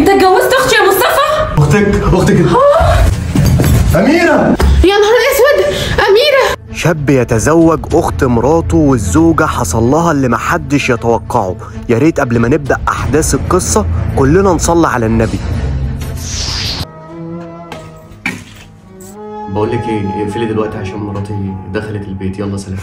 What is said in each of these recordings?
انت اتجوزت اختي يا مصطفى اختك اختك اميره يا نهار اسود اميره شاب يتزوج اخت مراته والزوجه حصل لها اللي محدش يتوقعه يا ريت قبل ما نبدا احداث القصه كلنا نصلي على النبي بقول لك ايه اقفلي دلوقتي عشان مراتي دخلت البيت يلا سلام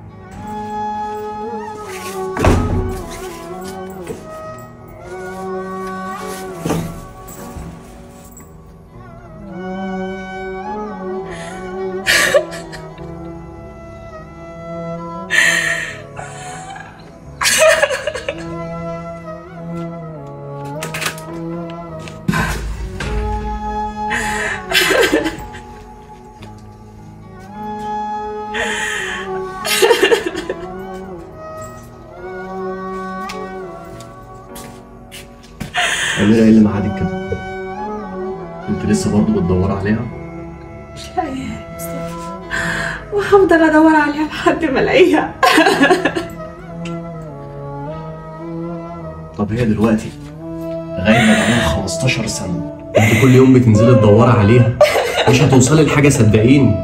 اميره ايه اللي معادك كده انت لسه برضه بتدوري عليها مش لاقيها يا مصطفى وهفضل ادور عليها لحد ما الاقيها طب هي دلوقتي غايبه بقالها 15 سنه انت كل يوم بتنزلي تدوري عليها مش هتوصلي لحاجه صدقيني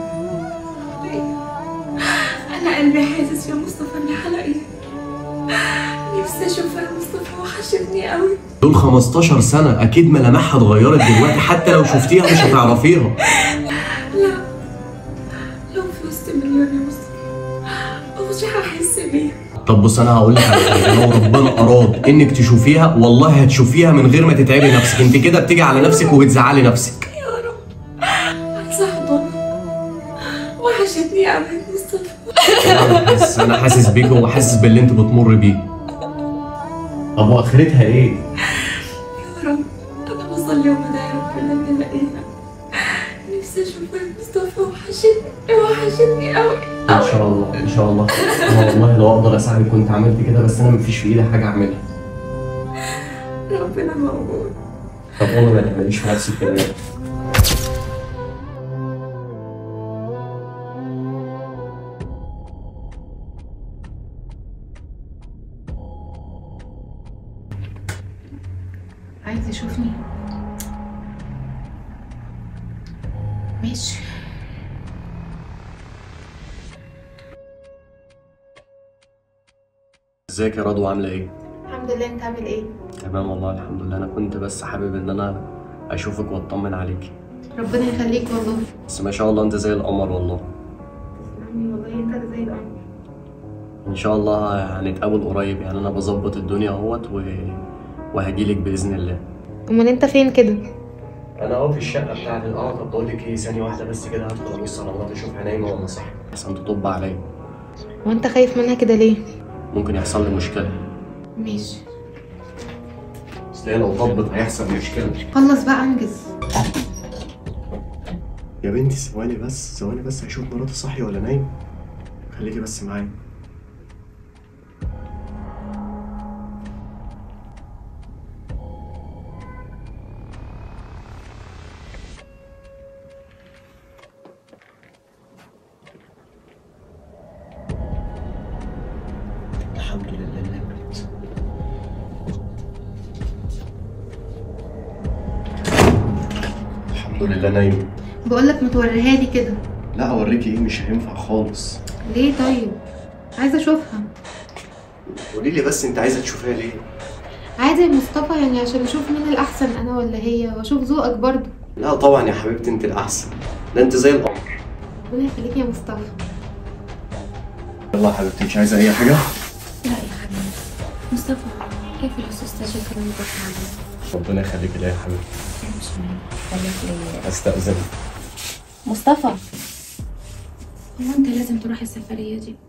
انا قلبي حاسس يا مصطفى اني هلاقيها نفسي اشوفها يا مصطفى وحشتني قوي دول 15 سنه اكيد ملامحها اتغيرت دلوقتي حتى لو شفتيها مش هتعرفيها لا لو في وسط مليون يا مصطفى مش هحس بيها طب بص انا هقول لك على حاجه لو ربنا اراد انك تشوفيها والله هتشوفيها من غير ما تتعبي نفسك انت كده بتيجي على نفسك وبتزعلي نفسك يا رب عايزه احضنها وحشتني قوي يا مصطفى انا حاسس انا حاسس بيك وحاسس باللي انت بتمر بيه طب واخرتها ايه يا رب انا بصلي وبدعي ربنا اني الاقيها نفسي اشوفها يا مصطفى وحشتني وحشتني قوي ان شاء الله ان شاء الله انا والله لو اقدر اساعدك كنت عملت كده بس انا مفيش في ايدي حاجه اعملها ربنا موجود طب والله ما تعمليش في نفسك كده عايز يشوفني ماشي ازيك يا رضوى عامله ايه الحمد لله انت عامل ايه تمام والله الحمد لله انا كنت بس حابب ان انا اشوفك واطمن عليكي ربنا يخليك والله بس ما شاء الله انت زي القمر والله عمي والله انت اللي زي القمر ان شاء الله هنتقابل قريب يعني انا بظبط الدنيا اهوت و... وهجيلك باذن الله امال انت فين كده انا اهو في الشقه بتاعتي اه طب بقول لك ايه ثانيه واحده بس كده هدخل ابص على مراتي اشوفها نايمه ولا صح احسن تطب عليا وانت خايف منها كده ليه ممكن يحصل لي مشكله ماشي اصل هي لو طبت هيحصل مشكله خلص بقى انجز يا بنتي ثواني بس ثواني بس هشوف مراتي صاحيه ولا نايمه خليكي بس معايا الحمد لله نامت الحمد لله نايمه بقول لك ما توريها لي كده لا اوريكي ايه مش هينفع خالص ليه طيب عايزه اشوفها قولي لي بس انت عايزه تشوفيها ليه عادي يا مصطفى يعني عشان اشوف مين الاحسن انا ولا هي واشوف ذوقك برضه لا طبعا يا حبيبتي انت الاحسن ده انت زي القمر ربنا يخليك يا مصطفى يلا يا حبيبتي مش عايزه اي حاجه لا يا حبيبي مصطفى كيف الاستاذ شكرا لك عليه ربنا يخليك ليا يا حبيبتي خليك ليا استاذن مصطفى هو انت لازم تروح السفرية دي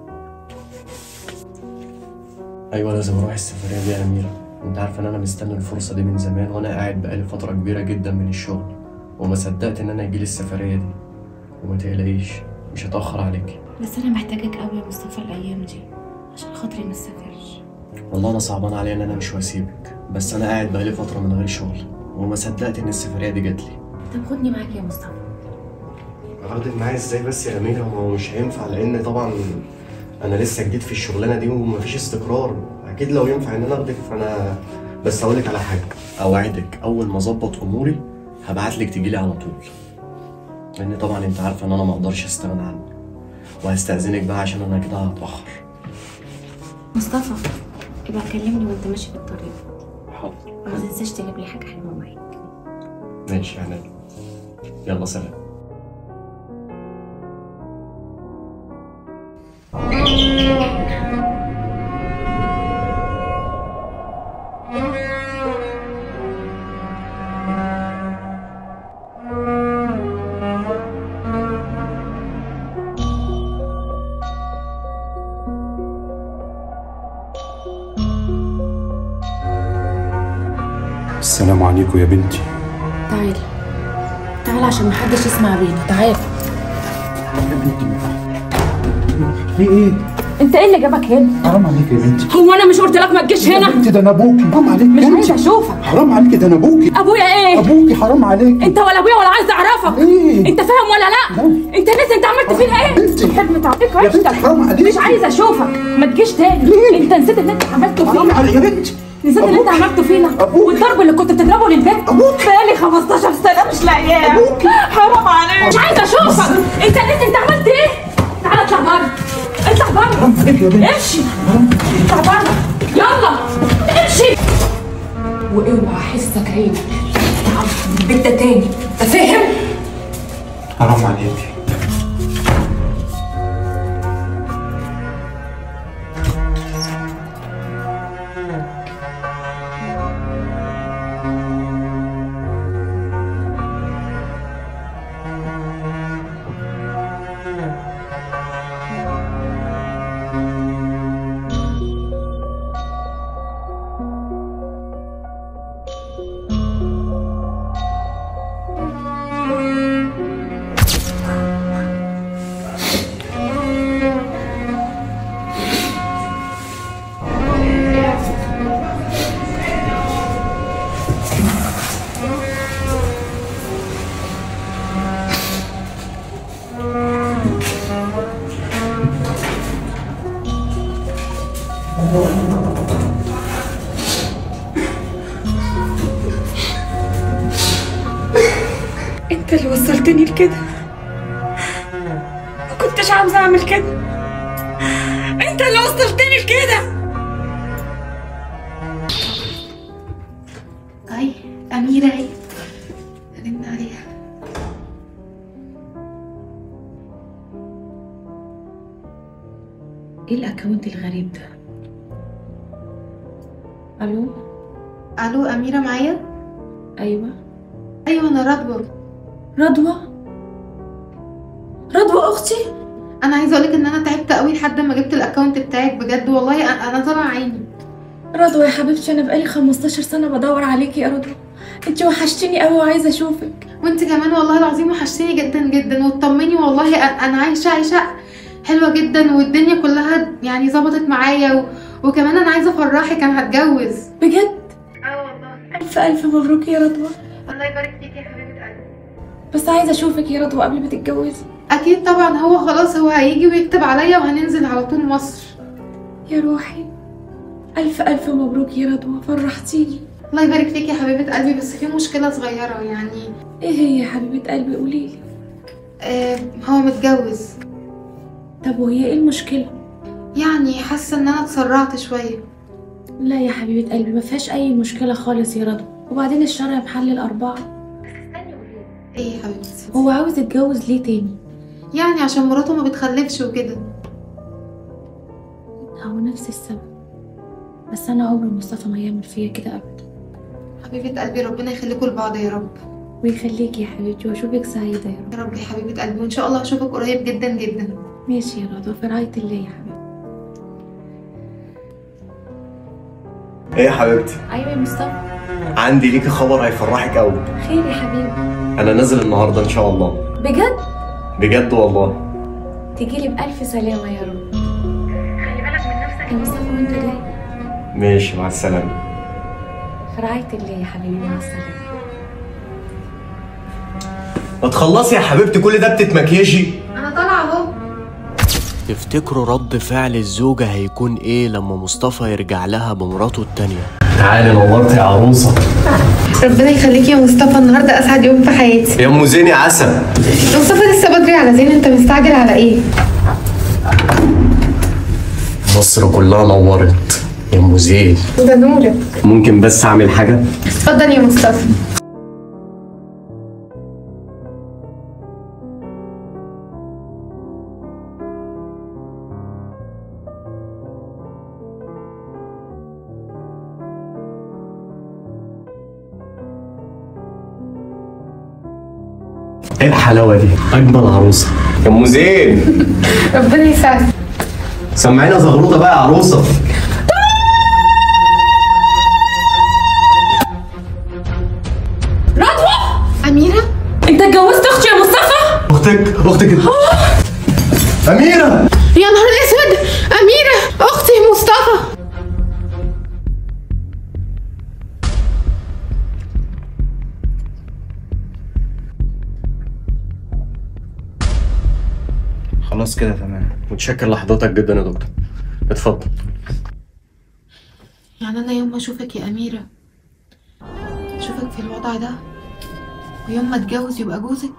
ايوه لازم اروح السفريه دي يا اميره انت عارفه ان انا مستني الفرصه دي من زمان وانا قاعد بقالي فتره كبيره جدا من الشغل وما صدقت ان انا اجيلي السفريه دي وما تقلقيش مش هتاخر عليكي بس انا محتاجك قوي يا مصطفى الايام دي عشان خاطري ما تسافرش والله انا صعبان عليا ان انا مش واسيبك بس انا قاعد بقالي فتره من غير شغل وما صدقت ان السفريه دي جات لي طب خدني معاك يا مصطفى اخدك معايا ازاي بس يا اميره هو مش هينفع لان طبعا انا لسه جديد في الشغلانه دي ومفيش استقرار اكيد لو ينفع ان انا اخدك فانا بس هقولك على حاجه اوعدك اول ما اظبط اموري هبعتلك تجيلي على طول لان طبعا انت عارفه ان انا ما اقدرش استغنى عنك وهستأذنك بقى عشان انا كده هتأخر مصطفى يبقى كلمني وانت ماشي في الطريق حاضر وما تنساش تجيب لي حاجه حلوه معاك ماشي يعني يلا سلام السلام عليكم يا بنتي تعال تعال عشان محدش يسمع بينا تعال في ايه؟ انت ايه اللي جابك هنا حرام عليك يا بنتي هو انا مش قلت لك ما تجيش يا هنا بنتي ده انا ابوكي حرام عليك مش بنتي. عايزه اشوفك حرام عليك ده انا ابوكي ابويا ايه ابوكي حرام عليك انت ولا ابويا ولا عايز اعرفك ايه؟ انت فاهم ولا لا لا. انت نسي انت عملت فينا ايه بنتي. الحلم تعطيك يا بنتي عيشتك حرام عليك مش عايزه اشوفك ما تجيش تاني ليه؟ انت نسيت اللي انت عملته حرام فينا عليك يا بنتي نسيت اللي انت أبوكي. عملته فينا أبوكي. والضرب اللي كنت بتضربه للبيت أبوكي. بقالي 15 سنه مش لاقياه أبوكي. حرام عليك مش عايزه اشوفك انت نسيت انت عملت ايه تعالى اطلع بره اطلع بره حرام عليك يا بنتي امشي اطلع بره يلا امشي واوعى احسك عينك تعال البيت ده تاني انت فاهم حرام عليك انت اللي وصلتني لكده ما كنتش عاوزه اعمل كده انت اللي وصلتني لكده اي اميره اهي رن عليها ايه الاكونت الغريب ده الو الو اميره معايا ايوه ايوه انا رضوى رضوى رضوى اختي انا عايزه اقولك ان انا تعبت قوي لحد ما جبت الاكونت بتاعك بجد والله أ- انا طالعه عيني رضوى يا حبيبتي انا بقالي 15 سنه بدور عليكي يا رضوى انت وحشتيني قوي وعايزه اشوفك وانت كمان والله العظيم وحشتيني جدا جدا وتطمني والله أ- انا عايشه عيشه حلوه جدا والدنيا كلها يعني ظبطت معايا و... وكمان انا عايزه افرحك انا هتجوز بجد اه والله الف الف مبروك يا رضوى الله يبارك فيك يا حبيبه قلبي بس عايزه اشوفك يا رضوى قبل ما تتجوزي اكيد طبعا هو خلاص هو هيجي ويكتب عليا وهننزل على طول مصر يا روحي الف الف مبروك يا رضوى فرحتيني الله يبارك فيك يا حبيبه قلبي بس في مشكله صغيره يعني ايه هي يا حبيبه قلبي قوليلي آه هو متجوز طب وهي ايه المشكله يعني حاسه ان انا اتسرعت شويه لا يا حبيبه قلبي ما فيهاش اي مشكله خالص يا رضوى وبعدين الشرع بحل الاربعه ايه يا حبيبتي هو عاوز يتجوز ليه تاني يعني عشان مراته ما بتخلفش وكده هو نفس السبب بس انا عمر مصطفى ما يعمل فيا كده ابدا حبيبه قلبي ربنا يخليكم لبعض يا رب ويخليكي يا حبيبتي واشوفك سعيده يا رب يا رب يا حبيبه قلبي وان شاء الله اشوفك قريب جدا جدا ماشي يا رضوى في رعايه الله يا حبيبتي ايه يا حبيبتي ايوه يا مصطفى عندي ليكي خبر هيفرحك قوي خير يا حبيبي انا نازل النهارده ان شاء الله بجد بجد والله تجيلي بألف سلامة يا رب خلي بالك من نفسك يا مصطفى وانت جاي ماشي مع السلامه في رعاية الله يا حبيبي مع السلامة ما تخلصي يا حبيبتي كل ده بتتمكيجي انا طالعه اهو تفتكروا رد فعل الزوجة هيكون ايه لما مصطفى يرجع لها بمراته التانية تعالي نورتي يا عروسه ربنا يخليك يا مصطفى النهارده اسعد يوم في حياتي يا ام زيني عسل يا مصطفى لسه بدري على زين انت مستعجل على ايه مصر كلها نورت يا ام زين ده نورك ممكن بس اعمل حاجه اتفضل يا مصطفى ايه الحلاوه دي اجمل عروسه يا ام زين ربنا يسعدك سمعينا زغروطه بقى يا عروسه اميره انت اتجوزت اختي يا مصطفى اختك اختك اميره يا نهار اسود اميره اختي مصطفى خلاص كده تمام متشكر لحضرتك جدا يا دكتور اتفضل يعني انا يوم ما اشوفك يا اميره اشوفك في الوضع ده ويوم ما اتجوز يبقى جوزك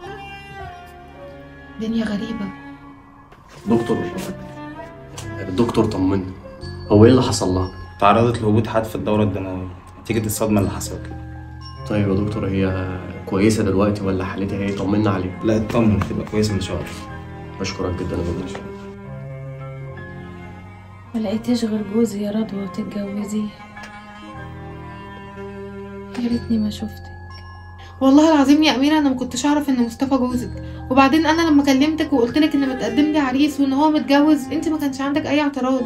دنيا غريبه دكتور الدكتور طمني هو ايه اللي حصل لها تعرضت لهبوط حاد في الدورة الدموية نتيجة الصدمة اللي حصلت طيب يا دكتور هي كويسه دلوقتي ولا حالتها ايه طمنا عليها لا اطمن هتبقى كويسة إن شاء الله بشكرك جدا يا دكتور ما لقيتيش غير جوزي يا رضوى وتتجوزيه يا ريتني ما شفتك والله العظيم يا اميره انا ما كنتش اعرف ان مصطفى جوزك وبعدين انا لما كلمتك وقلت لك ان متقدم لي عريس وان هو متجوز انت ما كانش عندك اي اعتراض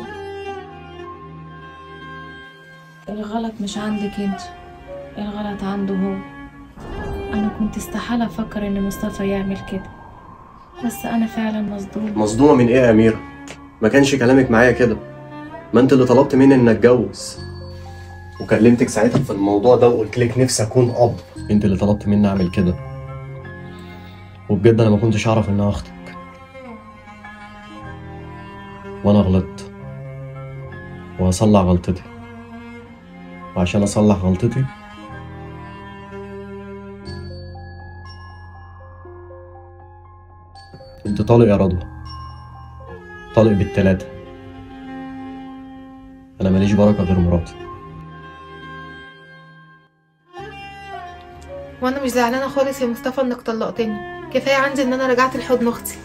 الغلط مش عندك انت الغلط عنده هو انا كنت استحالة افكر ان مصطفى يعمل كده بس انا فعلا مصدومة مصدومه من ايه يا اميره ما كانش كلامك معايا كده ما انت اللي طلبت مني ان اتجوز وكلمتك ساعتها في الموضوع ده وقلت لك نفسي اكون اب انت اللي طلبت مني اعمل كده وبجد انا ما كنتش اعرف انها اختك وانا غلطت وهصلح غلطتي وعشان اصلح غلطتي انت طالق يا رضوى طالق بالتلاتة انا ماليش بركة غير مراتي وانا مش زعلانه خالص يا مصطفى انك طلقتني كفايه عندي ان انا رجعت لحضن اختي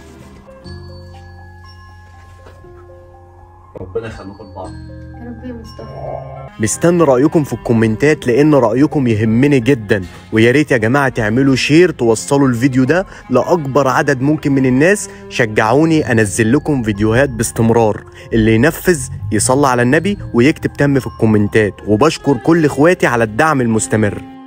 ربنا يخليكم لبعض يا رب يا مصطفى مستني رأيكم في الكومنتات لأن رأيكم يهمني جدا ويا ريت يا جماعة تعملوا شير توصلوا الفيديو ده لأكبر عدد ممكن من الناس شجعوني أنزل لكم فيديوهات باستمرار اللي ينفذ يصلي على النبي ويكتب تم في الكومنتات وبشكر كل إخواتي على الدعم المستمر